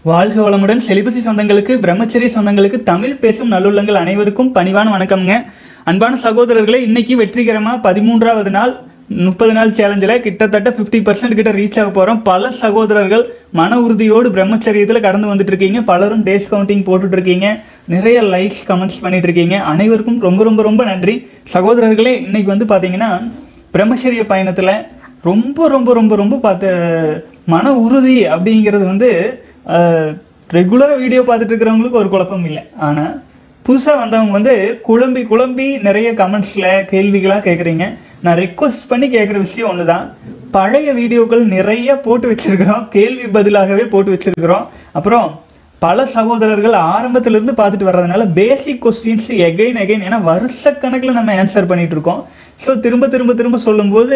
வாழ்க வளமுடன் செலிபசி சொந்தங்களுக்கு பிரம்மச்சரிய சொந்தங்களுக்கு தமிழ் பேசும் நல்லுள்ளங்கள் அனைவருக்கும் பணிவான வணக்கம்ங்க அன்பான சகோதரர்களே இன்னைக்கு வெற்றிகரமா பதிமூன்றாவது நாள் முப்பது நாள் சேலஞ்சில் கிட்டத்தட்ட 50% பர்சன்ட் கிட்ட ரீச் ஆக போகிறோம் பல சகோதரர்கள் மன உறுதியோடு பிரம்மச்சரியத்தில் கடந்து வந்துட்டு இருக்கீங்க பலரும் டேஸ் கவுண்டிங் போட்டுட்டு இருக்கீங்க நிறைய லைக்ஸ் கமெண்ட்ஸ் பண்ணிட்டு இருக்கீங்க அனைவருக்கும் ரொம்ப ரொம்ப ரொம்ப நன்றி சகோதரர்களே இன்னைக்கு வந்து பார்த்தீங்கன்னா பிரம்மச்சரிய பயணத்தில் ரொம்ப ரொம்ப ரொம்ப ரொம்ப பார்த்த மன உறுதி அப்படிங்கிறது வந்து ரெகுலராக வீடியோ பார்த்துட்டு இருக்கிறவங்களுக்கு ஒரு குழப்பம் இல்லை ஆனால் புதுசாக வந்தவங்க வந்து குழம்பி குழம்பி நிறைய கமெண்ட்ஸில் கேள்விகளாக கேட்குறீங்க நான் ரெக்வஸ்ட் பண்ணி கேட்குற விஷயம் ஒன்று தான் பழைய வீடியோக்கள் நிறைய போட்டு வச்சிருக்கிறோம் கேள்வி பதிலாகவே போட்டு வச்சிருக்கிறோம் அப்புறம் பல சகோதரர்கள் ஆரம்பத்திலிருந்து பார்த்துட்டு வர்றதுனால பேசிக் கொஸ்டின்ஸ் எகைன் எகைன் ஏன்னா வருஷக்கணக்கில் நம்ம ஆன்சர் பண்ணிட்டு இருக்கோம் ஸோ திரும்ப திரும்ப திரும்ப சொல்லும்போது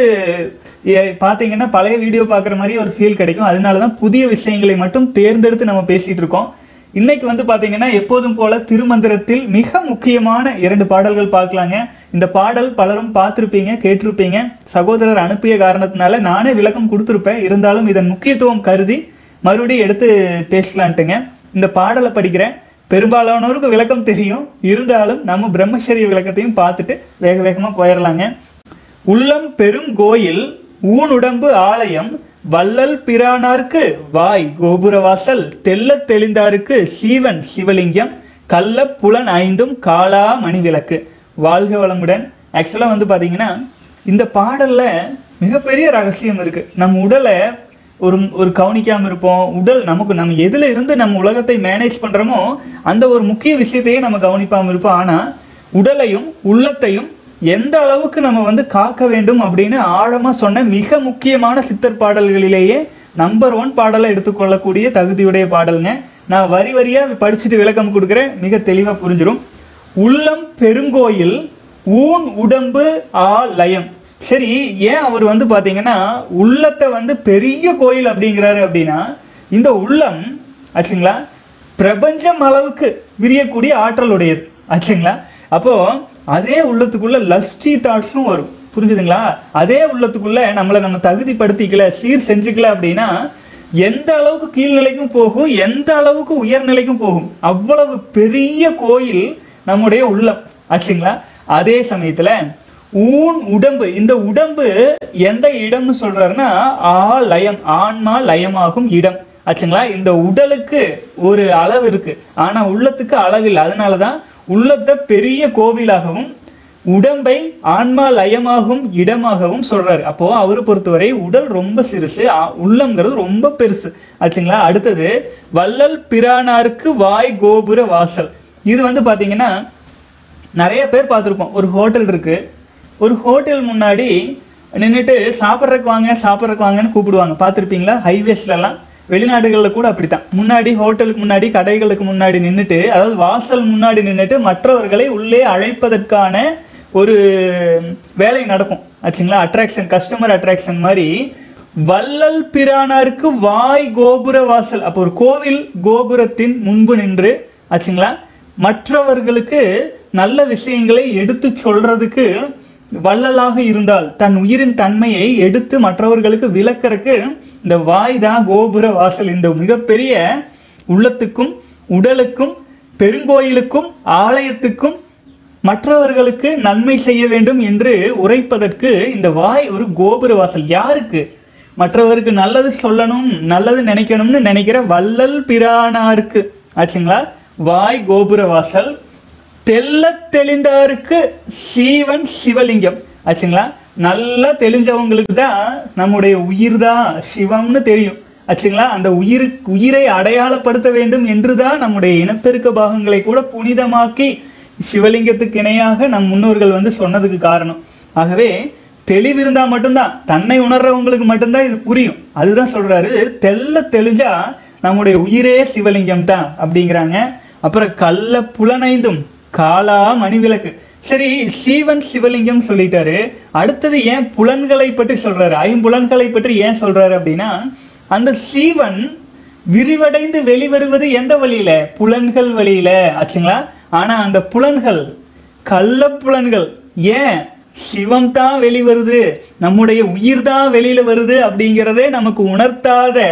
எ- பார்த்தீங்கன்னா பழைய வீடியோ பார்க்குற மாதிரி ஒரு ஃபீல் கிடைக்கும் அதனால தான் புதிய விஷயங்களை மட்டும் தேர்ந்தெடுத்து நம்ம பேசிட்டு இருக்கோம் இன்னைக்கு வந்து பாத்தீங்கன்னா எப்போதும் போல திருமந்திரத்தில் மிக முக்கியமான இரண்டு பாடல்கள் பார்க்கலாங்க இந்த பாடல் பலரும் பார்த்துருப்பீங்க கேட்டிருப்பீங்க சகோதரர் அனுப்பிய காரணத்தினால நானே விளக்கம் கொடுத்துருப்பேன் இருந்தாலும் இதன் முக்கியத்துவம் கருதி மறுபடியும் எடுத்து பேசலான்ட்டுங்க இந்த பாடலை படிக்கிறேன் பெரும்பாலானோருக்கு விளக்கம் தெரியும் இருந்தாலும் நம்ம பிரம்மச்சரிய விளக்கத்தையும் பார்த்துட்டு வேக வேகமாக போயிடலாங்க உள்ளம் பெருங்கோயில் ஊனுடம்பு ஆலயம் வள்ளல் பிரானார்க்கு வாய் கோபுரவாசல் தெள்ளத் தெளிந்தாருக்கு சீவன் சிவலிங்கம் கள்ள புலன் ஐந்தும் காளா மணிவிளக்கு வாழ்க வளமுடன் ஆக்சுவலாக வந்து பார்த்தீங்கன்னா இந்த பாடல்ல மிகப்பெரிய ரகசியம் இருக்கு நம்ம உடலை ஒரு ஒரு கவனிக்காம இருப்போம் உடல் நமக்கு நம்ம எதுல இருந்து நம்ம உலகத்தை மேனேஜ் பண்றோமோ அந்த ஒரு முக்கிய விஷயத்தையே நம்ம கவனிப்பாம இருப்போம் ஆனா உடலையும் உள்ளத்தையும் எந்த அளவுக்கு நம்ம வந்து காக்க வேண்டும் அப்படின்னு ஆழமா சொன்ன மிக முக்கியமான சித்தர் பாடல்களிலேயே நம்பர் ஒன் பாடலை எடுத்துக்கொள்ளக்கூடிய தகுதியுடைய பாடலுங்க நான் வரி வரியா படிச்சுட்டு விளக்கம் கொடுக்குறேன் மிக தெளிவா புரிஞ்சிடும் உள்ளம் பெருங்கோயில் ஊன் உடம்பு ஆ லயம் சரி ஏன் அவர் வந்து பாத்தீங்கன்னா உள்ளத்தை வந்து பெரிய கோயில் அப்படிங்கிறாரு அப்படின்னா இந்த உள்ளம் ஆச்சுங்களா பிரபஞ்சம் அளவுக்கு விரியக்கூடிய ஆற்றல் உடையது ஆச்சுங்களா அப்போ அதே உள்ளத்துக்குள்ள லஸ்டி தாட்ஸும் வரும் புரிஞ்சுதுங்களா அதே உள்ளத்துக்குள்ள நம்மளை நம்ம தகுதிப்படுத்திக்கல சீர் செஞ்சுக்கல அப்படின்னா எந்த அளவுக்கு கீழ்நிலைக்கும் போகும் எந்த அளவுக்கு உயர்நிலைக்கும் போகும் அவ்வளவு பெரிய கோயில் நம்முடைய உள்ளம் ஆச்சுங்களா அதே சமயத்துல ஊன் உடம்பு இந்த உடம்பு எந்த இடம்னு சொல்றாருன்னா ஆ லயம் ஆன்மா லயமாகும் இடம் ஆச்சுங்களா இந்த உடலுக்கு ஒரு அளவு இருக்கு ஆனா உள்ளத்துக்கு அளவில்லை அதனாலதான் உள்ளத்தை பெரிய கோவிலாகவும் உடம்பை ஆன்மா லயமாகும் இடமாகவும் சொல்றாரு அப்போ அவரை பொறுத்தவரை உடல் ரொம்ப சிறுசு ஆ- உள்ளம்ங்கிறது ரொம்ப பெருசு ஆச்சுங்களா அடுத்தது வள்ளல் பிரானாருக்கு வாய் கோபுர வாசல் இது வந்து பாத்தீங்கன்னா நிறைய பேர் பார்த்துருப்போம் ஒரு ஹோட்டல் இருக்கு ஒரு ஹோட்டல் முன்னாடி நின்றுட்டு சாப்பிட்றக்கு வாங்க சாப்பிட்றக்கு வாங்கன்னு கூப்பிடுவாங்க பார்த்துருப்பீங்களா ஹைவேஸ்லலாம் வெளிநாடுகளில் கூட அப்படித்தான் முன்னாடி ஹோட்டலுக்கு முன்னாடி கடைகளுக்கு முன்னாடி நின்றுட்டு அதாவது வாசல் முன்னாடி நின்றுட்டு மற்றவர்களை உள்ளே அழைப்பதற்கான ஒரு வேலை நடக்கும் ஆச்சுங்களா அட்ராக்ஷன் கஸ்டமர் அட்ராக்ஷன் மாதிரி வள்ளல் பிரானாருக்கு வாய் கோபுர வாசல் அப்போ ஒரு கோவில் கோபுரத்தின் முன்பு நின்று ஆச்சுங்களா மற்றவர்களுக்கு நல்ல விஷயங்களை எடுத்து சொல்றதுக்கு வள்ளலாக இருந்தால் தன் உயிரின் தன்மையை எடுத்து மற்றவர்களுக்கு விளக்கறக்கு இந்த வாய் தான் கோபுர வாசல் இந்த மிகப்பெரிய உள்ளத்துக்கும் உடலுக்கும் பெருங்கோயிலுக்கும் ஆலயத்துக்கும் மற்றவர்களுக்கு நன்மை செய்ய வேண்டும் என்று உரைப்பதற்கு இந்த வாய் ஒரு கோபுர வாசல் யாருக்கு மற்றவருக்கு நல்லது சொல்லணும் நல்லது நினைக்கணும்னு நினைக்கிற வள்ளல் பிரானாருக்கு ஆச்சுங்களா வாய் கோபுர வாசல் தெள்ளத் தெளிந்தாருக்கு சீவன் சிவலிங்கம் ஆச்சுங்களா நல்லா தெளிஞ்சவங்களுக்கு தான் நம்முடைய உயிர் தான் சிவம்னு தெரியும் ஆச்சுங்களா அந்த உயிர் உயிரை அடையாளப்படுத்த வேண்டும் என்று தான் நம்முடைய இனப்பெருக்க பாகங்களை கூட புனிதமாக்கி சிவலிங்கத்துக்கு இணையாக நம் முன்னோர்கள் வந்து சொன்னதுக்கு காரணம் ஆகவே தெளிவு இருந்தா மட்டும்தான் தன்னை உணர்றவங்களுக்கு மட்டும்தான் இது புரியும் அதுதான் சொல்றாரு தெள்ள தெளிஞ்சா நம்முடைய உயிரே சிவலிங்கம் தான் அப்படிங்கிறாங்க அப்புறம் கள்ள புலனைந்தும் காலா மணிவிளக்கு சரி சீவன் சிவலிங்கம் சொல்லிட்டாரு அடுத்தது ஏன் புலன்களை பற்றி சொல்றாரு ஐம்புலன்களை பற்றி ஏன் சொல்றாரு அப்படின்னா அந்த சீவன் விரிவடைந்து வெளிவருவது எந்த வழியில புலன்கள் வழியில ஆச்சுங்களா ஆனா அந்த புலன்கள் கள்ள புலன்கள் ஏன் சிவம் தான் வெளிவருது நம்முடைய உயிர் தான் வெளியில வருது அப்படிங்கிறதே நமக்கு உணர்த்தாத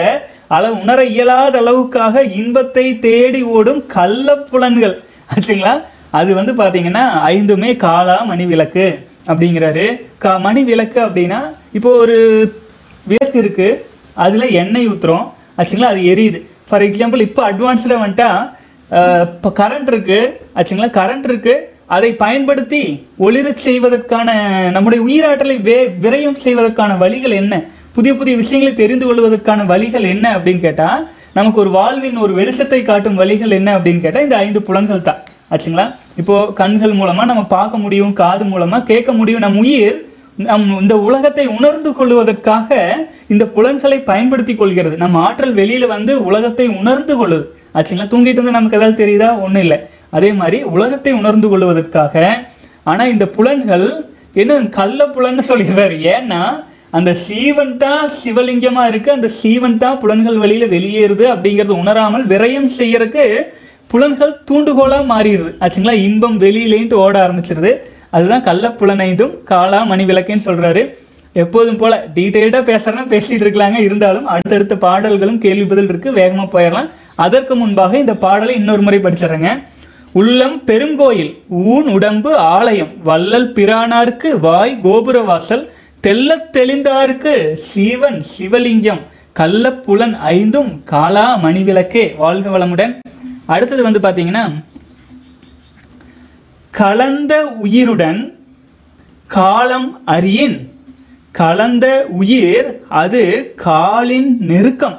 அளவு உணர இயலாத அளவுக்காக இன்பத்தை தேடி ஓடும் கள்ள புலன்கள் ஆச்சுங்களா அது வந்து பாத்தீங்கன்னா ஐந்துமே காலா மணி விளக்கு அப்படிங்கிறாரு கா மணி விளக்கு அப்படின்னா இப்போ ஒரு விளக்கு இருக்கு அதுல எண்ணெய் ஊத்துறோம் ஆச்சுங்களா அது எரியுது ஃபார் எக்ஸாம்பிள் இப்போ அட்வான்ஸ்டாக வந்துட்டா அஹ், இப்போ கரண்ட் இருக்கு ஆச்சுங்களா கரண்ட் இருக்கு அதை பயன்படுத்தி ஒளிரச் செய்வதற்கான நம்முடைய உயிராற்றலை வே விரயம் செய்வதற்கான வழிகள் என்ன புதிய புதிய விஷயங்களை தெரிந்து கொள்வதற்கான வழிகள் என்ன அப்படின்னு கேட்டா நமக்கு ஒரு வாழ்வின் ஒரு வெளிச்சத்தை காட்டும் வழிகள் என்ன அப்படின்னு கேட்டா இந்த ஐந்து புலன்கள் தான் ஆச்சுங்களா இப்போ கண்கள் மூலமா நம்ம பார்க்க முடியும் காது மூலமா கேட்க முடியும் நம் உயிர் நம் இந்த உலகத்தை உணர்ந்து கொள்வதற்காக இந்த புலன்களை பயன்படுத்தி கொள்கிறது நம்ம ஆற்றல் வெளியில வந்து உலகத்தை உணர்ந்து கொள்ளுது ஆச்சுங்களா தூங்கிட்டு இருந்து நமக்கு ஏதாவது தெரியுதா ஒண்ணும் இல்லை அதே மாதிரி உலகத்தை உணர்ந்து கொள்வதற்காக ஆனா இந்த புலன்கள் என்ன கள்ள புலன்னு சொல்லிடுறாரு ஏன்னா அந்த சீவன் தான் சிவலிங்கமா இருக்கு அந்த சீவன் தான் புலன்கள் வெளியில வெளியேறுது அப்படிங்கறது உணராமல் விரயம் செய்யறதுக்கு புலன்கள் தூண்டுகோலா மாறிடுது ஆச்சுங்களா இன்பம் வெளியிலேன்ட்டு ஓட ஆரம்பிச்சிருது அதுதான் கள்ள புலனைந்தும் காலா மணி விளக்குன்னு சொல்றாரு எப்போதும் போல டீட்டெயில்டா பேசுறேன்னா பேசிட்டு இருக்கலாங்க இருந்தாலும் அடுத்தடுத்த பாடல்களும் கேள்வி பதில் இருக்கு வேகமா போயிடலாம் அதற்கு முன்பாக இந்த பாடலை இன்னொரு முறை படிச்சிடுறேங்க உள்ளம் பெருங்கோயில் ஊன் உடம்பு ஆலயம் வள்ளல் பிரானாருக்கு வாய் கோபுரவாசல் தெள்ளத் தெளிந்தாருக்கு சீவன் சிவலிங்கம் கள்ள புலன் ஐந்தும் காலா மணிவிளக்கே வாழ்க வளமுடன் அடுத்தது வந்து பாத்தீங்கன்னா கலந்த உயிருடன் காலம் அறியின் கலந்த உயிர் அது காலின் நெருக்கம்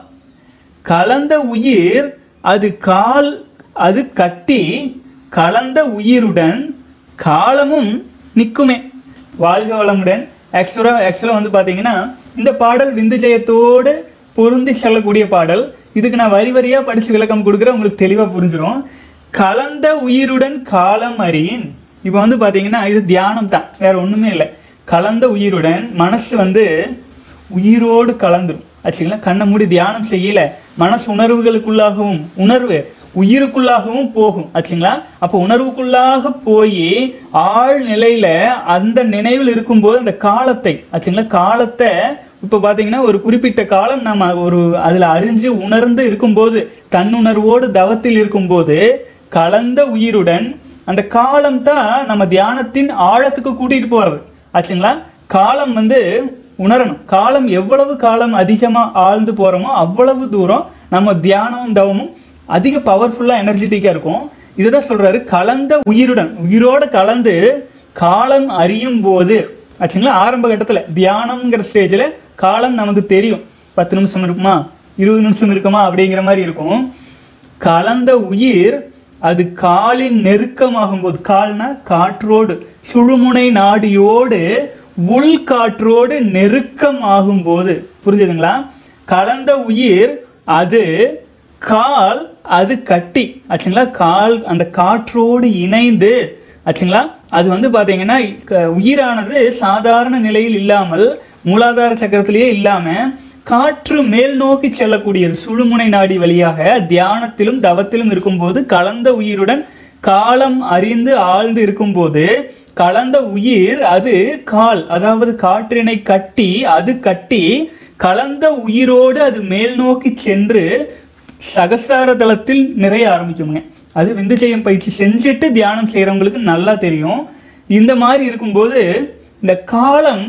கலந்த உயிர் அது கால் அது கட்டி கலந்த உயிருடன் காலமும் நிற்குமே வாழ்க வளமுடன் ஆக்சுவலாக ஆக்சுவலாக வந்து பார்த்தீங்கன்னா இந்த பாடல் விந்து ஜெயத்தோடு பொருந்தி செல்லக்கூடிய பாடல் இதுக்கு நான் வரி வரியாக படித்து விளக்கம் கொடுக்குறேன் உங்களுக்கு தெளிவாக புரிஞ்சிடும் கலந்த உயிருடன் காலம் அறியின் இப்போ வந்து பார்த்தீங்கன்னா இது தியானம் தான் வேற ஒன்றுமே இல்லை கலந்த உயிருடன் மனசு வந்து உயிரோடு கலந்துரும் ஆச்சுங்களா கண்ணை மூடி தியானம் செய்யல மனசு உணர்வுகளுக்குள்ளாகவும் உணர்வு உயிருக்குள்ளாகவும் போகும் ஆச்சுங்களா அப்போ உணர்வுக்குள்ளாக போய் ஆழ் நிலையில அந்த நினைவில் இருக்கும்போது அந்த காலத்தை ஆச்சுங்களா காலத்தை இப்போ பார்த்தீங்கன்னா ஒரு குறிப்பிட்ட காலம் நம்ம ஒரு அதில் அறிஞ்சு உணர்ந்து இருக்கும்போது தன்னுணர்வோடு தவத்தில் இருக்கும்போது கலந்த உயிருடன் அந்த காலம் தான் நம்ம தியானத்தின் ஆழத்துக்கு கூட்டிட்டு போறது ஆச்சுங்களா காலம் வந்து உணரணும் காலம் எவ்வளவு காலம் அதிகமா ஆழ்ந்து போறோமோ அவ்வளவு தூரம் நம்ம தியானமும் தவமும் அதிக பவர்ஃபுல்லா எனர்ஜெட்டிக்கா இருக்கும் இதுதான் சொல்றாரு கலந்த உயிருடன் உயிரோட கலந்து காலம் அறியும் போது ஆச்சுங்களா ஆரம்ப கட்டத்துல தியானம்ங்கிற ஸ்டேஜ்ல காலம் நமக்கு தெரியும் பத்து நிமிஷம் இருக்குமா இருபது நிமிஷம் இருக்குமா அப்படிங்கிற மாதிரி இருக்கும் கலந்த உயிர் அது காலின் நெருக்கமாகும் போது கால்னா காற்றோடு சுழுமுனை நாடியோடு உள் காற்றோடு நெருக்கம் ஆகும்போது புரிஞ்சுதுங்களா கலந்த உயிர் அது கால் அது கட்டி ஆச்சுங்களா கால் அந்த காற்றோடு இணைந்து ஆச்சுங்களா அது வந்து பாத்தீங்கன்னா க- உயிரானது சாதாரண நிலையில் இல்லாமல் மூலாதார சக்கரத்திலேயே இல்லாம காற்று மேல் நோக்கி செல்லக்கூடியது சுழுமுனை நாடி வழியாக தியானத்திலும் தவத்திலும் இருக்கும்போது கலந்த உயிருடன் காலம் அறிந்து ஆழ்ந்து இருக்கும்போது கலந்த உயிர் அது கால் அதாவது காற்றினை கட்டி அது கட்டி கலந்த உயிரோடு அது மேல் நோக்கி சென்று சகசிரார தளத்தில் நிறைய ஆரம்பிக்குங்க அது விந்துஜெயம் பயிற்சி செஞ்சுட்டு தியானம் செய்றவங்களுக்கு நல்லா தெரியும் இந்த மாதிரி இருக்கும்போது இந்த காலம்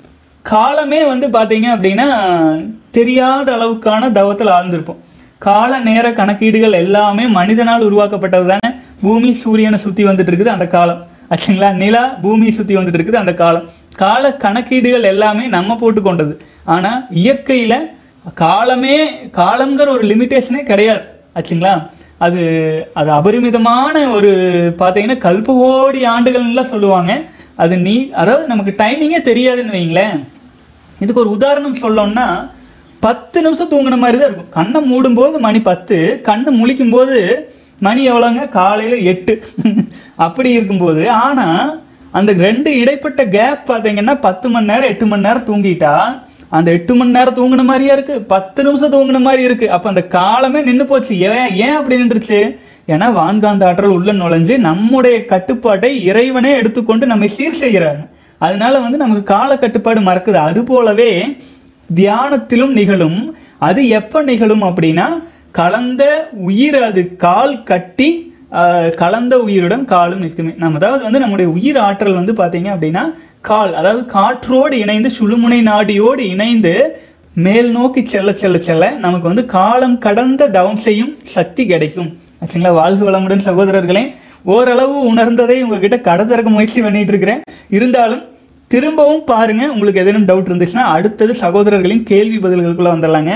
காலமே வந்து பார்த்தீங்க அப்படின்னா தெரியாத அளவுக்கான தவத்தில் ஆழ்ந்திருப்போம் கால நேர கணக்கீடுகள் எல்லாமே மனிதனால் உருவாக்கப்பட்டது தானே பூமி சூரியனை சுற்றி வந்துட்டு இருக்குது அந்த காலம் ஆச்சுங்களா நிலா பூமியை சுற்றி வந்துட்டு இருக்குது அந்த காலம் கால கணக்கீடுகள் எல்லாமே நம்ம போட்டு கொண்டது ஆனால் இயற்கையில் காலமே காலங்கிற ஒரு லிமிட்டேஷனே கிடையாது ஆச்சுங்களா அது அது அபரிமிதமான ஒரு பார்த்தீங்கன்னா கல்பகோடி ஆண்டுகள்லாம் சொல்லுவாங்க அது நீ அதாவது நமக்கு டைமிங்கே தெரியாதுன்னு வைங்களேன் இதுக்கு ஒரு உதாரணம் சொல்லணும்னா பத்து நிமிஷம் தூங்குன மாதிரி தான் இருக்கும் கண்ணை மூடும்போது மணி பத்து கண்ணை முழிக்கும் போது மணி எவ்வளோங்க காலையில் எட்டு அப்படி இருக்கும்போது ஆனால் அந்த ரெண்டு இடைப்பட்ட கேப் பார்த்தீங்கன்னா பத்து மணி நேரம் எட்டு மணி நேரம் தூங்கிட்டா அந்த எட்டு மணி நேரம் தூங்குன மாதிரியா இருக்கு பத்து நிமிஷம் தூங்குன மாதிரி இருக்கு அப்போ அந்த காலமே நின்று போச்சு ஏன் ஏன் அப்படி நின்றுச்சு ஏன்னா வான்காந்த ஆற்றல் உள்ள நுழைஞ்சு நம்முடைய கட்டுப்பாட்டை இறைவனே எடுத்துக்கொண்டு நம்மை சீர் செய்கிறாங்க அதனால வந்து நமக்கு கால கட்டுப்பாடு மறக்குது அது போலவே தியானத்திலும் நிகழும் அது எப்போ நிகழும் அப்படின்னா கலந்த உயிர் அது கால் கட்டி ஆஹ், கலந்த உயிருடன் காலும் நிற்குமே நம்ம அதாவது வந்து நம்முடைய உயிர் ஆற்றல் வந்து பார்த்தீங்க அப்படின்னா கால் அதாவது காற்றோடு இணைந்து சுழுமுனை நாடியோடு இணைந்து மேல் நோக்கி செல்ல செல்ல செல்ல நமக்கு வந்து காலம் கடந்த தவம் செய்யும் சக்தி கிடைக்கும் ஆச்சுங்களா வாழ்க வளமுடன் சகோதரர்களே ஓரளவு உணர்ந்ததை உங்ககிட்ட கடத்திறக்க முயற்சி பண்ணிட்டு இருக்கிறேன் இருந்தாலும் திரும்பவும் பாருங்க உங்களுக்கு எதேனும் டவுட் இருந்துச்சுன்னா அடுத்தது சகோதரர்களின் கேள்வி பதில்களுக்குள்ள வந்துடலாங்க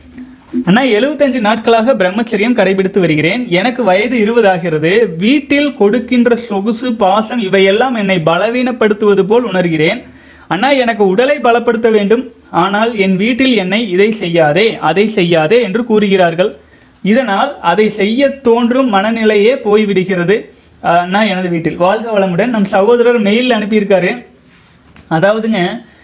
அண்ணா எழுபத்தஞ்சு நாட்களாக பிரம்மச்சரியம் கடைபிடித்து வருகிறேன் எனக்கு வயது இருபது ஆகிறது வீட்டில் கொடுக்கின்ற சொகுசு பாசம் இவையெல்லாம் என்னை பலவீனப்படுத்துவது போல் உணர்கிறேன் அண்ணா எனக்கு உடலை பலப்படுத்த வேண்டும் ஆனால் என் வீட்டில் என்னை இதை செய்யாதே அதை செய்யாதே என்று கூறுகிறார்கள் இதனால் அதை செய்ய தோன்றும் மனநிலையே போய்விடுகிறது அஹ், அண்ணா எனது வீட்டில் வாழ்க வளமுடன் நம் சகோதரர் மெயில் அனுப்பியிருக்காரு அதாவதுங்க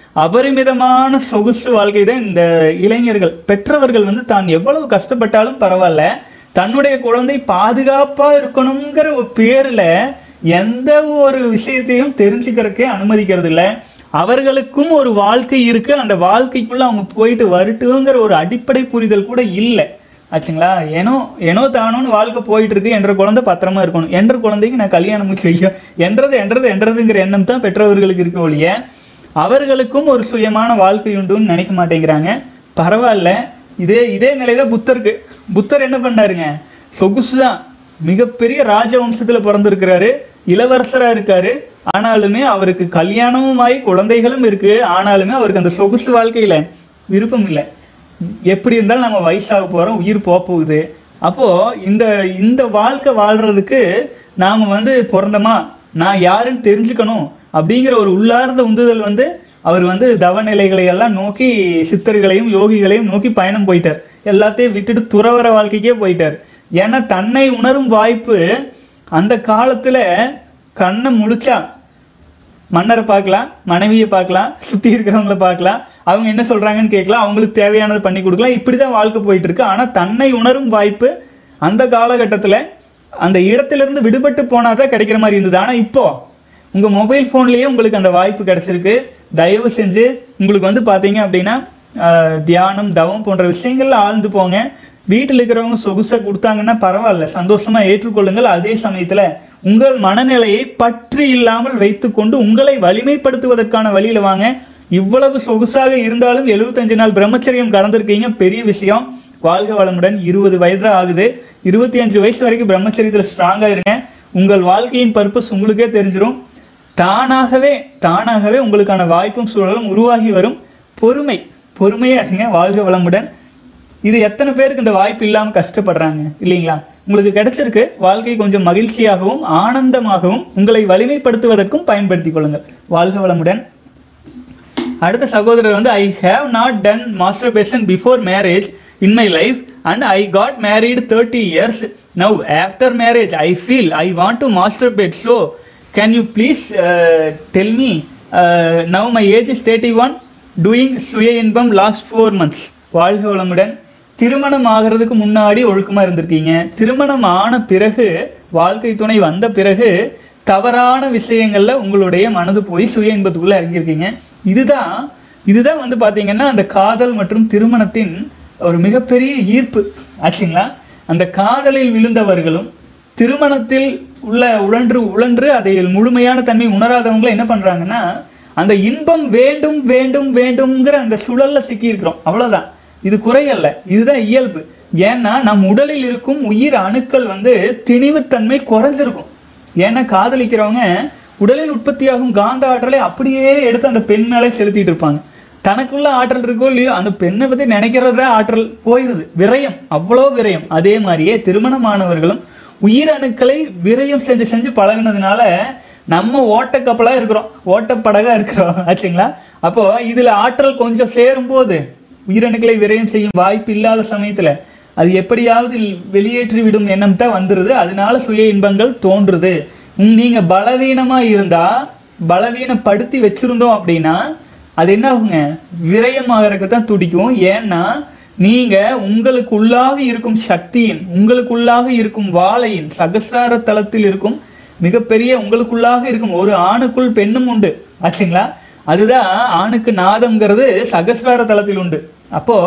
அபரிமிதமான சொகுசு வாழ்க்கை தான் இந்த இளைஞர்கள் பெற்றவர்கள் வந்து தான் எவ்வளவு கஷ்டப்பட்டாலும் பரவாயில்ல தன்னுடைய குழந்தை பாதுகாப்பா இருக்கணுங்கிற ஒரு பேர்ல எந்த ஒரு விஷயத்தையும் தெரிஞ்சுக்கிறதுக்கே அனுமதிக்கிறது இல்ல அவர்களுக்கும் ஒரு வாழ்க்கை இருக்கு அந்த வாழ்க்கைக்குள்ள அவங்க போயிட்டு வரட்டுங்கிற ஒரு அடிப்படை புரிதல் கூட இல்லை ஆச்சுங்களா ஏனோ ஏனோ தானோன்னு வாழ்க்கை போயிட்டு இருக்கு என்ற குழந்தை பத்திரமா இருக்கணும் என்ற குழந்தைக்கு நான் கல்யாணம் செய்யும் என்றது என்றது என்றதுங்கிற எண்ணம் தான் பெற்றவர்களுக்கு இருக்க ஒழிய அவர்களுக்கும் ஒரு சுயமான வாழ்க்கை உண்டுன்னு நினைக்க மாட்டேங்கிறாங்க பரவாயில்ல இதே இதே நிலைதான் புத்தருக்கு புத்தர் என்ன பண்ணாருங்க சொகுசு தான் மிகப்பெரிய ராஜவம்சத்துல பிறந்திருக்கிறாரு இளவரசரா இருக்காரு ஆனாலுமே அவருக்கு கல்யாணமும் ஆகி குழந்தைகளும் இருக்கு ஆனாலுமே அவருக்கு அந்த சொகுசு வாழ்க்கையில விருப்பம் இல்லை எப்படி இருந்தாலும் நம்ம வயசாக போறோம் உயிர் போக போகுது அப்போ இந்த இந்த வாழ்க்கை வாழ்றதுக்கு நாம வந்து பிறந்தமா நான் யாருன்னு தெரிஞ்சுக்கணும் அப்படிங்கிற ஒரு உள்ளார்ந்த உந்துதல் வந்து அவர் வந்து தவநிலைகளை எல்லாம் நோக்கி சித்தர்களையும் யோகிகளையும் நோக்கி பயணம் போயிட்டார் எல்லாத்தையும் விட்டுட்டு துறவர வாழ்க்கைக்கே போயிட்டார் ஏன்னா தன்னை உணரும் வாய்ப்பு அந்த காலத்துல கண்ணை முழிச்சா மன்னரை பார்க்கலாம் மனைவியை பார்க்கலாம் சுற்றி இருக்கிறவங்கள பார்க்கலாம் அவங்க என்ன சொல்கிறாங்கன்னு கேட்கலாம் அவங்களுக்கு தேவையானதை பண்ணி கொடுக்கலாம் இப்படி தான் வாழ்க்கை போயிட்டு இருக்கு ஆனால் தன்னை உணரும் வாய்ப்பு அந்த காலகட்டத்தில் அந்த இடத்திலிருந்து விடுபட்டு போனால் தான் கிடைக்கிற மாதிரி இருந்தது ஆனால் இப்போ உங்கள் மொபைல் ஃபோன்லேயே உங்களுக்கு அந்த வாய்ப்பு கிடைச்சிருக்கு தயவு செஞ்சு உங்களுக்கு வந்து பார்த்தீங்க அப்படின்னா ஆஹ், தியானம் தவம் போன்ற விஷயங்கள்ல ஆழ்ந்து போங்க வீட்டில் இருக்கிறவங்க சொகுசை கொடுத்தாங்கன்னா பரவாயில்ல சந்தோஷமா ஏற்றுக்கொள்ளுங்கள் அதே சமயத்துல உங்கள் மனநிலையை பற்றி இல்லாமல் வைத்துக்கொண்டு உங்களை வலிமைப்படுத்துவதற்கான வழியில வாங்க இவ்வளவு சொகுசாக இருந்தாலும் 75 நாள் பிரம்மச்சரியம் கடந்திருக்கீங்க பெரிய விஷயம் வாழ்க வளமுடன் இருபது வயது தான் ஆகுது இருபத்தி அஞ்சு வயசு வரைக்கும் பிரம்மச்சரியத்தில் ஸ்ட்ராங்கா இருங்க உங்கள் வாழ்க்கையின் பர்பஸ் உங்களுக்கே தெரிஞ்சிடும் தானாகவே தானாகவே உங்களுக்கான வாய்ப்பும் சூழலும் உருவாகி வரும் பொறுமை பொறுமையா இருங்க வாழ்க வளமுடன் இது எத்தனை பேருக்கு இந்த வாய்ப்பு இல்லாம கஷ்டப்படுறாங்க இல்லைங்களா உங்களுக்கு கிடைச்சிருக்கு வாழ்க்கை கொஞ்சம் மகிழ்ச்சியாகவும் ஆனந்தமாகவும் உங்களை வலிமைப்படுத்துவதற்கும் பயன்படுத்திக் கொள்ளுங்கள் வாழ்க வளமுடன் அடுத்த சகோதரர் வந்து I have not done masturbation before marriage in my life and I got married thirty years now after marriage I feel I want to masturbate so can you please tell me now my age is thirty one doing சுய இன்பம் last four months வாழ்க வளமுடன் திருமணம் ஆகிறதுக்கு முன்னாடி ஒழுக்கமா இருந்திருக்கீங்க திருமணம் ஆன பிறகு வாழ்க்கை துணை வந்த பிறகு தவறான விஷயங்கள்ல உங்களுடைய மனது போய் சுய இன்பத்துக்குள்ள இறங்கியிருக்கீங்க இதுதான் இதுதான் வந்து பாத்தீங்கன்னா அந்த காதல் மற்றும் திருமணத்தின் ஒரு மிகப்பெரிய ஈர்ப்பு ஆச்சுங்களா அந்த காதலில் விழுந்தவர்களும் திருமணத்தில் உள்ள உழன்று உழன்று அதில் முழுமையான தன்மை உணராதவங்களை என்ன பண்றாங்கன்னா அந்த இன்பம் வேண்டும் வேண்டும் வேண்டும்ங்கிற அந்த சுழல்ல சிக்கி இருக்கிறோம் அவ்வளவுதான் இது குறையல்ல இதுதான் இயல்பு ஏன்னா நம் உடலில் இருக்கும் உயிர் அணுக்கள் வந்து திணிவுத்தன்மை குறைஞ்சிருக்கும் ஏன்னா காதலிக்கிறவங்க உடலில் உற்பத்தியாகும் காந்த ஆற்றலை அப்படியே எடுத்து அந்த பெண் மேலே செலுத்திட்டு இருப்பாங்க தனக்குள்ள ஆற்றல் இருக்கோ இல்லையோ அந்த பெண்ணை பத்தி நினைக்கிறதா ஆற்றல் போயிருது விரயம் அவ்வளோ விரயம் அதே மாதிரியே திருமணமானவர்களும் உயிரணுக்களை விரயம் செஞ்சு செஞ்சு பழகுனதுனால நம்ம ஓட்டக்கப்பலா இருக்கிறோம் ஓட்டப்படகா இருக்கிறோம் ஆச்சுங்களா அப்போ இதுல ஆற்றல் கொஞ்சம் சேரும் போது உயிரணுக்களை விரயம் செய்யும் வாய்ப்பு இல்லாத சமயத்துல அது எப்படியாவது வெளியேற்றி விடும் எண்ணம் தான் வந்துருது அதனால சுய இன்பங்கள் தோன்றுது உம், நீங்க பலவீனமா இருந்தா பலவீனப்படுத்தி வச்சிருந்தோம் அப்படின்னா அது என்ன ஆகுங்க விரயமாகறதுக்கு தான் துடிக்கும் ஏன்னா நீங்க உங்களுக்குள்ளாக இருக்கும் சக்தியின் உங்களுக்குள்ளாக இருக்கும் வாழையின் சகசிரார தலத்தில் இருக்கும் மிகப்பெரிய உங்களுக்குள்ளாக இருக்கும் ஒரு ஆணுக்குள் பெண்ணும் உண்டு ஆச்சுங்களா அதுதான் ஆணுக்கு நாதம்ங்கிறது சகசிரார தலத்தில் உண்டு அப்போ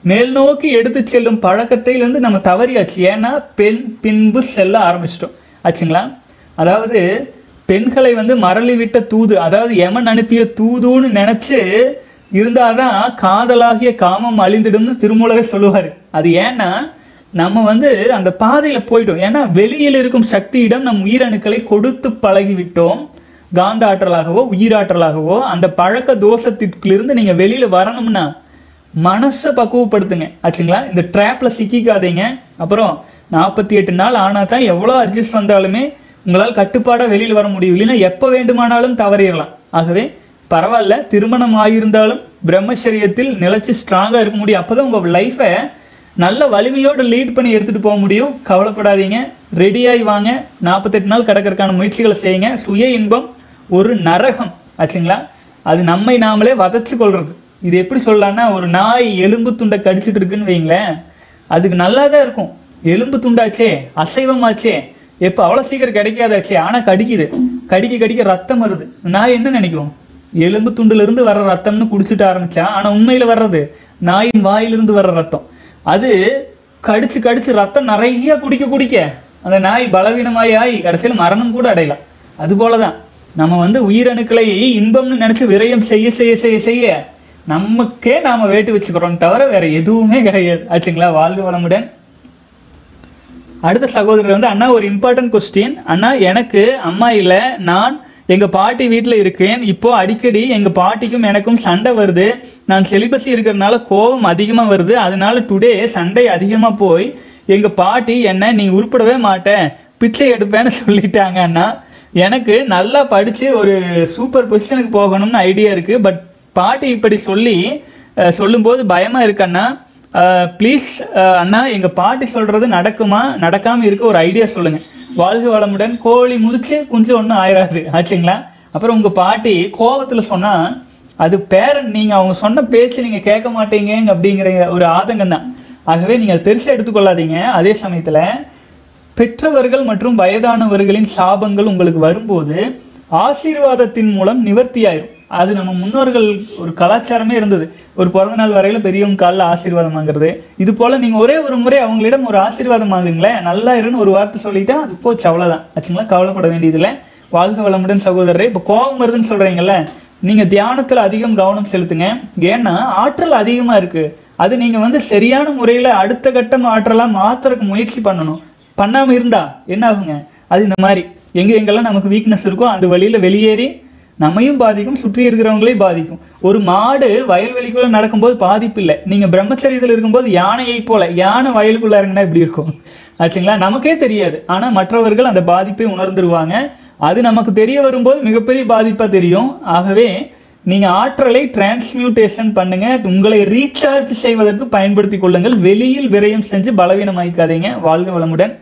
மேல் நோக்கி எடுத்து செல்லும் பழக்கத்திலிருந்து நம்ம தவறியாச்சு ஏன்னா பெண் பின்பு செல்ல ஆரம்பிச்சிட்டோம் ஆச்சுங்களா அதாவது பெண்களை வந்து மரளி விட்ட தூது அதாவது யமன் அனுப்பிய தூதுன்னு நினைச்சு இருந்தாதான் காதலாகிய காமம் அழிந்திடும்னு திருமூலரே சொல்லுவார் அது ஏன்னா நம்ம வந்து அந்த பாதையில போயிட்டோம் ஏன்னா வெளியில் இருக்கும் சக்தியிடம் நம் உயிரணுக்களை கொடுத்து பழகி விட்டோம் காந்த ஆற்றலாகவோ உயிராற்றலாகவோ அந்த பழக்க தோஷத்திலிருந்து நீங்க வெளியில வரணும்னா மனசை பக்குவப்படுத்துங்க ஆச்சுங்களா இந்த ட்ராப்ல சிக்கிக்காதீங்க அப்புறம் நாற்பத்தி எட்டு நாள் ஆனா தான் எவ்வளோ அட்ஜஸ்ட் வந்தாலுமே உங்களால் கட்டுப்பாடாக வெளியில் வர முடியும் இல்லைன்னா எப்போ வேண்டுமானாலும் தவறிடலாம் ஆகவே பரவாயில்ல திருமணம் ஆகியிருந்தாலும் பிரம்மச்சரியத்தில் நிலைச்சு ஸ்ட்ராங்காக இருக்க முடியும் அப்பதான் உங்க லைஃபை நல்ல வலிமையோடு லீட் பண்ணி எடுத்துட்டு போக முடியும் கவலைப்படாதீங்க ரெடியாகி வாங்க நாற்பத்தெட்டு நாள் கிடக்கறதுக்கான முயற்சிகளை செய்யுங்க சுய இன்பம் ஒரு நரகம் ஆச்சுங்களா அது நம்மை நாமளே வதச்சு கொள்றது இது எப்படி சொல்லலாம்னா ஒரு நாய் எலும்பு துண்டை கடிச்சிட்டு இருக்குன்னு வைங்களேன் அதுக்கு நல்லா தான் இருக்கும் எலும்பு துண்டாச்சே அசைவமாச்சே எப்போ அவ்வளோ சீக்கிரம் கிடைக்காதாச்சே ஆனால் கடிக்குது கடிக்க கடிக்க ரத்தம் வருது நாய் என்ன நினைக்கும் எலும்பு துண்டுல இருந்து வர்ற ரத்தம்னு குடிச்சிட்டு ஆரம்பிச்சா ஆனால் உண்மையில் வர்றது நாயின் வாயிலிருந்து வர்ற ரத்தம் அது கடிச்சு கடிச்சு ரத்தம் நிறைய குடிக்க குடிக்க அந்த நாய் பலவீனமாயி ஆகி கடைசியில் மரணம் கூட அடையலாம் அது போல தான் நம்ம வந்து உயிரணுக்களை இன்பம்னு நினைச்சு விரயம் செய்ய செய்ய செய்ய செய்ய நமக்கே நாம வேட்டு வச்சுக்கிறோம் தவிர வேற எதுவுமே கிடையாது ஆச்சுங்களா வாழ்க வளமுடன் அடுத்த சகோதரர் வந்து அண்ணா ஒரு இம்பார்ட்டன்ட் கொஸ்டின் அண்ணா எனக்கு அம்மா இல்லை நான் எங்க பாட்டி வீட்டில் இருக்கேன் இப்போ அடிக்கடி எங்க பாட்டிக்கும் எனக்கும் சண்டை வருது நான் செலிபஸி இருக்கிறதுனால கோபம் அதிகமாக வருது அதனால டுடே சண்டை அதிகமாக போய் எங்க பாட்டி என்ன நீ உருப்படவே மாட்ட பிச்சை எடுப்பேன்னு சொல்லிட்டாங்க அண்ணா எனக்கு நல்லா படிச்சு ஒரு சூப்பர் பொசிஷனுக்கு போகணும்னு ஐடியா இருக்கு பட் பாட்டி இப்படி சொல்லி அஹ், சொல்லும்போது பயமா இருக்கு அண்ணா ப்ளீஸ் அண்ணா எங்க பாட்டி சொல்றது நடக்குமா நடக்காம இருக்க ஒரு ஐடியா சொல்லுங்க வாழ்க வளமுடன் கோழி முதிச்சு கொஞ்சம் ஒன்றும் ஆயிராது ஆச்சுங்களா அப்புறம் உங்க பாட்டி கோவத்துல சொன்னா அது பேரன் நீங்க அவங்க சொன்ன பேச்சு நீங்க கேட்க மாட்டீங்க அப்படிங்கிற ஒரு ஆதங்கம் தான் ஆகவே நீங்க அதை பெருசா எடுத்துக்கொள்ளாதீங்க அதே சமயத்துல பெற்றவர்கள் மற்றும் வயதானவர்களின் சாபங்கள் உங்களுக்கு வரும்போது ஆசீர்வாதத்தின் மூலம் நிவர்த்தி ஆயிரும் அது நம்ம முன்னோர்கள் ஒரு கலாச்சாரமே இருந்தது ஒரு பிறந்த நாள் வரையில பெரியவங்க காலில் ஆசீர்வாதம் வாங்குறது இது போல நீங்க ஒரே ஒரு முறை அவங்களிடம் ஒரு ஆசீர்வாதம் வாங்குங்களேன் நல்லா இருன்னு ஒரு வார்த்தை சொல்லிட்டா அது போச்சு அவ்வளவுதான் ஆச்சுங்களா கவலைப்பட வேண்டியதில்லை வாழ்க வளமுடன் சகோதரரே இப்போ கோபம் வருதுன்னு சொல்றீங்கல்ல நீங்க தியானத்துல அதிகம் கவனம் செலுத்துங்க ஏன்னா ஆற்றல் அதிகமா இருக்கு அது நீங்க வந்து சரியான முறையில அடுத்த கட்டம் ஆற்றலா மாத்துறதுக்கு முயற்சி பண்ணணும் பண்ணாம இருந்தா என்ன ஆகுங்க அது இந்த மாதிரி எங்க எங்கெல்லாம் நமக்கு வீக்னஸ் இருக்கோ அந்த வழியில வெளியேறி நம்மையும் பாதிக்கும் சுற்றி இருக்கிறவங்களையும் பாதிக்கும் ஒரு மாடு வயல்வெளிக்குள்ள நடக்கும்போது பாதிப்பு இல்லை நீங்க பிரம்மச்சரியத்தில் இருக்கும்போது யானையை போல யானை வயலுக்குள்ள இறங்கினா எப்படி இருக்கும் ஆச்சுங்களா நமக்கே தெரியாது ஆனா மற்றவர்கள் அந்த பாதிப்பை உணர்ந்துருவாங்க அது நமக்கு தெரிய வரும்போது மிகப்பெரிய பாதிப்பா தெரியும் ஆகவே நீங்க ஆற்றலை டிரான்ஸ்மியூட்டேஷன் பண்ணுங்க உங்களை ரீசார்ஜ் செய்வதற்கு பயன்படுத்திக் கொள்ளுங்கள் வெளியில் விரயம் செஞ்சு பலவீனமாக்காதீங்க வாழ்க வளமுடன்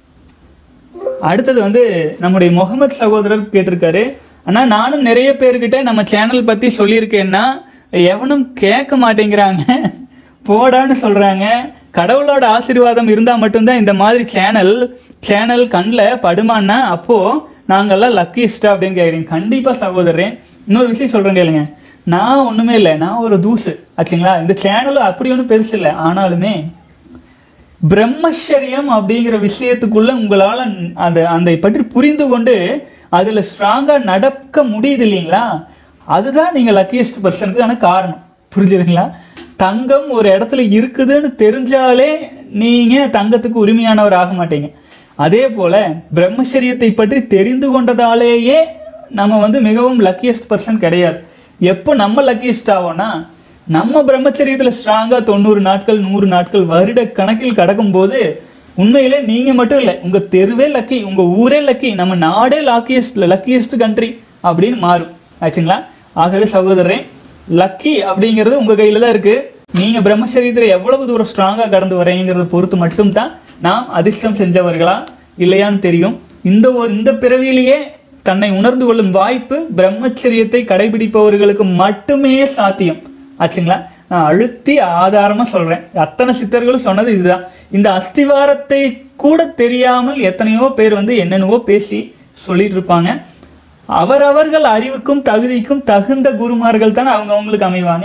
அடுத்தது வந்து நம்முடைய முகமது சகோதரர் கேட்டிருக்காரு அண்ணா நானும் நிறைய பேர்கிட்ட நம்ம சேனல் பத்தி சொல்லியிருக்கேன்னா எவனும் கேட்க மாட்டேங்கிறாங்க போடான்னு சொல்றாங்க கடவுளோட ஆசீர்வாதம் இருந்தா மட்டும்தான் இந்த மாதிரி சேனல் சேனல் கண்ணில் படுமான்னா அப்போ நாங்கெல்லாம் லக்கிஸ்டா அப்படின்னு கேட்குறீங்க கண்டிப்பா சகோதரன் இன்னொரு விஷயம் சொல்றேன் கேளுங்க நான் ஒண்ணுமே இல்லை நான் ஒரு தூசு ஆச்சுங்களா இந்த சேனலும் அப்படி ஒன்றும் பெருசு இல்லை ஆனாலுமே பிரம்மச்சரியம் அப்படிங்கிற விஷயத்துக்குள்ள உங்களால அந்த அந்த பற்றி புரிந்து கொண்டு அதுல ஸ்ட்ராங்கா நடக்க முடியுது இல்லைங்களா அதுதான் நீங்க லக்கியஸ்ட் பர்சனுக்கான காரணம் புரிஞ்சுதுங்களா தங்கம் ஒரு இடத்துல இருக்குதுன்னு தெரிஞ்சாலே நீங்க தங்கத்துக்கு உரிமையானவர் ஆக மாட்டீங்க அதே போல பிரம்மச்சரியத்தை பற்றி தெரிந்து கொண்டதாலேயே நம்ம வந்து மிகவும் லக்கியஸ்ட் பர்சன் கிடையாது எப்போ நம்ம லக்கியஸ்ட் ஆவோம்னா நம்ம பிரம்மச்சரியத்துல ஸ்ட்ராங்கா தொண்ணூறு நாட்கள் நூறு நாட்கள் வருட கணக்கில் கடக்கும்போது உண்மையிலே நீங்க மட்டும் இல்லை உங்க தெருவே லக்கி உங்க ஊரே லக்கி நம்ம நாடே லக்கியஸ்ட் லக்கியஸ்ட் கண்ட்ரி அப்படின்னு மாறும் ஆச்சுங்களா ஆகவே சகோதரரே லக்கி அப்படிங்கிறது உங்க கையில தான் இருக்கு நீங்க பிரம்மச்சரியத்துல எவ்வளவு தூரம் ஸ்ட்ராங்கா கடந்து வரீங்கிறத பொறுத்து மட்டும்தான் நாம் அதிர்ஷ்டம் செஞ்சவர்களா இல்லையான்னு தெரியும் இந்த ஒரு இந்த பிறவியிலேயே தன்னை உணர்ந்து கொள்ளும் வாய்ப்பு பிரம்மச்சரியத்தை கடைபிடிப்பவர்களுக்கு மட்டுமே சாத்தியம் ஆச்சுங்களா நான் அழுத்தி ஆதாரமா சொல்றேன் அத்தனை சித்தர்களும் சொன்னது இதுதான் இந்த அஸ்திவாரத்தை கூட தெரியாமல் எத்தனையோ பேர் வந்து என்னென்னவோ பேசி சொல்லிட்டு இருப்பாங்க அவரவர்கள் அறிவுக்கும் தகுதிக்கும் தகுந்த குருமார்கள் தான் அவங்க அவங்களுக்கு அமைவாங்க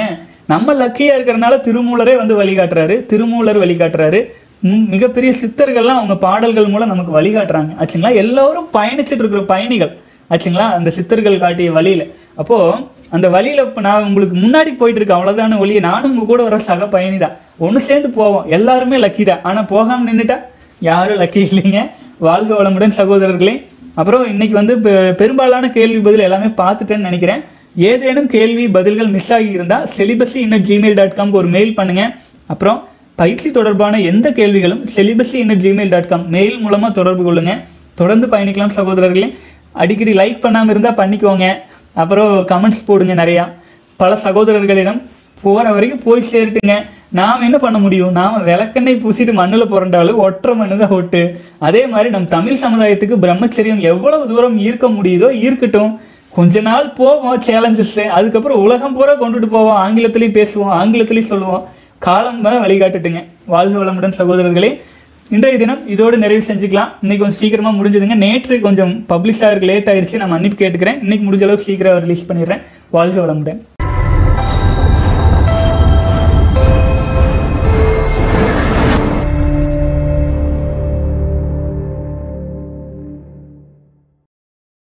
நம்ம லக்கியா இருக்கிறனால திருமூலரே வந்து வழிகாட்டுறாரு திருமூலர் வழிகாட்டுறாரு ம், மிகப்பெரிய சித்தர்கள்லாம் அவங்க பாடல்கள் மூலம் நமக்கு வழிகாட்டுறாங்க ஆச்சுங்களா எல்லாரும் பயணிச்சுட்டு இருக்கிற பயணிகள் ஆச்சுங்களா அந்த சித்தர்கள் காட்டிய வழியில அப்போ அந்த வழியில இப்ப நான் உங்களுக்கு முன்னாடி போயிட்டு இருக்கேன் அவ்வளவுதான ஒளிய நானும் உங்க கூட வர சக பயணி தான் ஒன்று சேர்ந்து போவோம் எல்லாருமே லக்கி தான் ஆனா போகாம நின்றுட்டா யாரும் லக்கி இல்லைங்க வாழ்க வளமுடன் சகோதரர்களே அப்புறம் இன்னைக்கு வந்து பெ- பெரும்பாலான கேள்வி பதில் எல்லாமே பார்த்துட்டேன்னு நினைக்கிறேன் ஏதேனும் கேள்வி பதில்கள் மிஸ் ஆகி இருந்தா celibacy innate Gmail dot com ஒரு மெயில் பண்ணுங்க அப்புறம் பயிற்சி தொடர்பான எந்த கேள்விகளும் celibacy innate Gmail dot com mail மூலமா தொடர்பு கொள்ளுங்க தொடர்ந்து பயணிக்கலாம் சகோதரர்களே அடிக்கடி லைக் பண்ணாம இருந்தா பண்ணிக்கோங்க அப்புறம் கமெண்ட்ஸ் போடுங்க நிறையா பல சகோதரர்களிடம் போற வரைக்கும் போய் சேரட்டுங்க நாம் என்ன பண்ண முடியும் நாம விளக்கெண்ணெய் பூசிட்டு மண்ணுல புரண்டாலும் ஒற்றை மண்ணு தான் ஒட்டு அதே மாதிரி நம் தமிழ் சமுதாயத்துக்கு பிரம்மச்சரியம் எவ்வளவு தூரம் ஈர்க்க முடியுதோ ஈர்க்கட்டும் கொஞ்ச நாள் போவோம் சேலஞ்சஸ் அதுக்கப்புறம் உலகம் பூரா கொண்டுட்டு போவோம் ஆங்கிலத்திலையும் பேசுவோம் ஆங்கிலத்திலையும் சொல்லுவோம் காலம் தான் வழிகாட்டுட்டுங்க வாழ்க வளமுடன் சகோதரர்களே இன்றைய தினம் இதோடு நிறைவு செஞ்சுக்கலாம் இன்னைக்கு கொஞ்சம் சீக்கிரமா முடிஞ்சதுங்க நேற்று கொஞ்சம் பப்ளிஷ் ஆகிறதுக்கு லேட் ஆயிருச்சு நான் மன்னிப்பு கேட்டுக்கிறேன் இன்னைக்கு முடிஞ்ச அளவுக்கு சீக்கிரம் ரிலீஸ் பண்ணிடுறேன் வாழ்க வளமுடன்